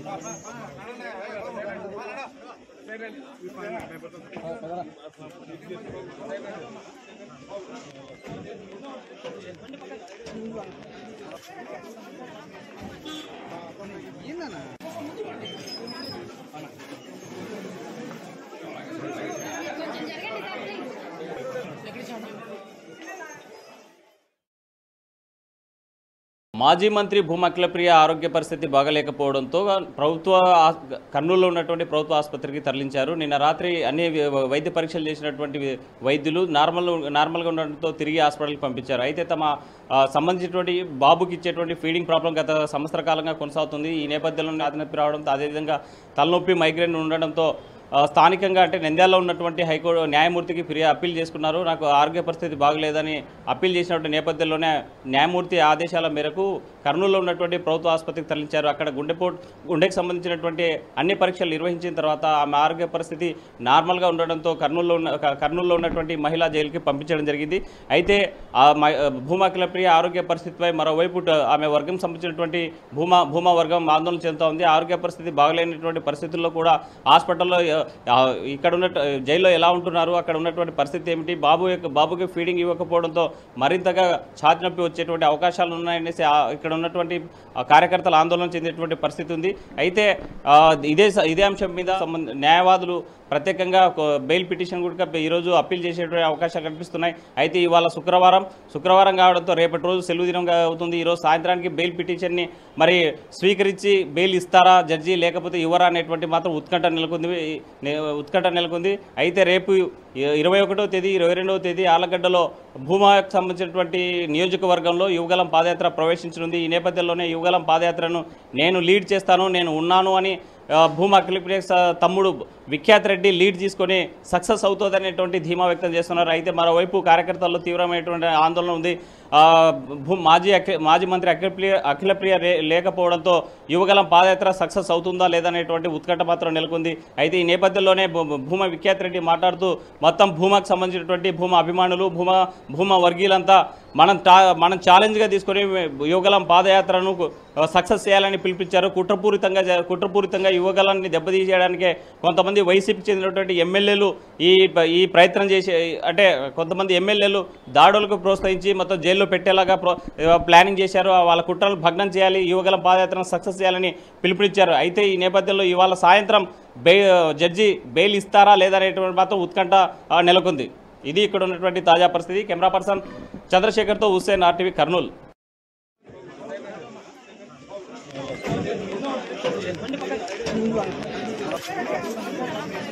మాజీ మంత్రి భూమఖిలప్రియ ఆరోగ్య పరిస్థితి బాగలేకపోవడంతో ప్రభుత్వ ఆస్- కర్నూలులో ఉన్నటువంటి ప్రభుత్వ ఆసుపత్రికి తరలించారు నిన్న రాత్రి అన్ని వ- వైద్య పరీక్షలు చేసినటువంటి వైద్యులు నార్మల్ నార్మల్గా ఉండడంతో తిరిగి హాస్పిటల్కి పంపించారు అయితే తమ ఆ, సంబంధించినటువంటి బాబుకి ఇచ్చేటువంటి ఫీడింగ్ ప్రాబ్లం గత సంవత్సర కాలంగా కొనసాగుతుంది ఈ నేపథ్యంలో అదనొప్పి రావడంతో అదేవిధంగా తలనొప్పి మైగ్రేన్ ఉండడంతో ఆ, స్థానికంగా అంటే నంద్యాలలో ఉన్నటువంటి హైకోర్టు న్యాయమూర్తికి ఫిర్యాదు అప్పీల్ చేసుకున్నారు నాకు ఆరోగ్య పరిస్థితి బాగలేదని అప్పీల్ చేసినటువంటి నేపథ్యంలోనే న్యాయమూర్తి ఆదేశాల మేరకు కర్నూలులో ఉన్నటువంటి ప్రభుత్వ ఆసుపత్రికి తరలించారు అక్కడ గుండెపోటు గుండెకి సంబంధించినటువంటి అన్ని పరీక్షలు నిర్వహించిన తర్వాత ఆమె ఆరోగ్య పరిస్థితి నార్మల్గా ఉండడంతో కర్నూలులో ఉన్న క- కర్నూలులో ఉన్నటువంటి మహిళా జైలుకి పంపించడం జరిగింది అయితే ఆ మ- భూమా ప్రియ ఆరోగ్య పరిస్థితిపై మరోవైపు ట- ఆమె వర్గం సంబంధించినటువంటి భూమా భూమా వర్గం ఆందోళన చెందుతూ ఉంది ఆరోగ్య పరిస్థితి బాగలేనటువంటి పరిస్థితుల్లో కూడా హాస్పిటల్లో ఆ, ఇక్కడ ఉన్న జైల్లో ఎలా ఉంటున్నారు అక్కడ ఉన్నటువంటి పరిస్థితి ఏమిటి బాబు యొక్క బాబుకి ఫీడింగ్ ఇవ్వకపోవడంతో మరింతగా ఛాతి నొప్పి వచ్చేటువంటి అవకాశాలు ఉన్నాయనేసి ఆ, ఇక్కడ ఉన్నటువంటి ఆ, కార్యకర్తలు ఆందోళన చెందేటువంటి పరిస్థితి ఉంది అయితే ఆ, ఇదే స- ఇదే అంశం మీద సంబంధ న్యాయవాదులు ప్రత్యేకంగా ఒక బెయిల్ పిటిషన్ కూడా ఈరోజు అప్పీల్ చేసేటువంటి అవకాశాలు కనిపిస్తున్నాయి అయితే ఇవాళ శుక్రవారం శుక్రవారం కావడంతో రేపటి రోజు సెలవు దినంగా అవుతుంది ఈరోజు సాయంత్రానికి బెయిల్ పిటిషన్ని మరి స్వీకరించి బెయిల్ ఇస్తారా జడ్జి లేకపోతే ఇవ్వరా అనేటువంటి మాత్రం ఉత్కంఠ నెలకొంది నే- ఉత్కంఠ నెలకొంది అయితే రేపు ఇరవై ఒకటో తేదీ ఇరవై రెండవ తేదీ ఆలగడ్డలో భూమాకు సంబంధించినటువంటి నియోజకవర్గంలో యువగలం పాదయాత్ర ప్రవేశించనుంది ఈ నేపథ్యంలోనే యువగలం పాదయాత్రను నేను లీడ్ చేస్తాను నేను ఉన్నాను అని ఆ, భూమా అఖిలప్రియ తమ్ముడు విఖ్యాత్ రెడ్డి లీడ్ తీసుకొని సక్సెస్ అవుతుందనేటువంటి ధీమా వ్యక్తం చేస్తున్నారు అయితే మరోవైపు కార్యకర్తల్లో తీవ్రమైనటువంటి ఆందోళన ఉంది ఆ, భూ మాజీ అఖి మాజీ మంత్రి అఖిలప్రియ అఖిలప్రియ రే- లేకపోవడంతో యువగలం పాదయాత్ర సక్సెస్ అవుతుందా లేదనేటువంటి ఉత్కంఠ మాత్రం నెలకొంది అయితే ఈ నేపథ్యంలోనే భూ- భూమా విఖ్యాత్ రెడ్డి మాట్లాడుతూ మొత్తం భూమాకు సంబంధించినటువంటి భూమా అభిమానులు భూమా భూమా వర్గీయులంతా మనం టా- మనం ఛాలెంజ్గా తీసుకొని యువగలం పాదయాత్రను సక్సెస్ చేయాలని పిలిపించారు కుట్రపూరితంగా జ- కుట్రపూరితంగా యువగలాన్ని దెబ్బతీసేయడానికే కొంతమంది వైసీపీకి చెందినటువంటి ఎమ్మెల్యేలు ఈ ప- ఈ ప్రయత్నం చేసే అంటే కొంతమంది ఎమ్మెల్యేలు దాడులకు ప్రోత్సహించి మొత్తం జైల్లో పెట్టేలాగా ప్రో ప్లానింగ్ చేశారు వాళ్ళ కుట్రలు భగ్నం చేయాలి యువగలం పాదయాత్రను సక్సెస్ చేయాలని పిలుపునిచ్చారు అయితే ఈ నేపథ్యంలో ఇవాళ సాయంత్రం బె జడ్జి బెయిల్ ఇస్తారా లేదా అనేటువంటి మాత్రం ఉత్కంఠ ఆ, నెలకొంది ఇది ఇక్కడ ఉన్నటువంటి తాజా పరిస్థితి కెమెరా పర్సన్ చంద్రశేఖర్తో హుస్సేన్ ఆర్టీవీ కర్నూలు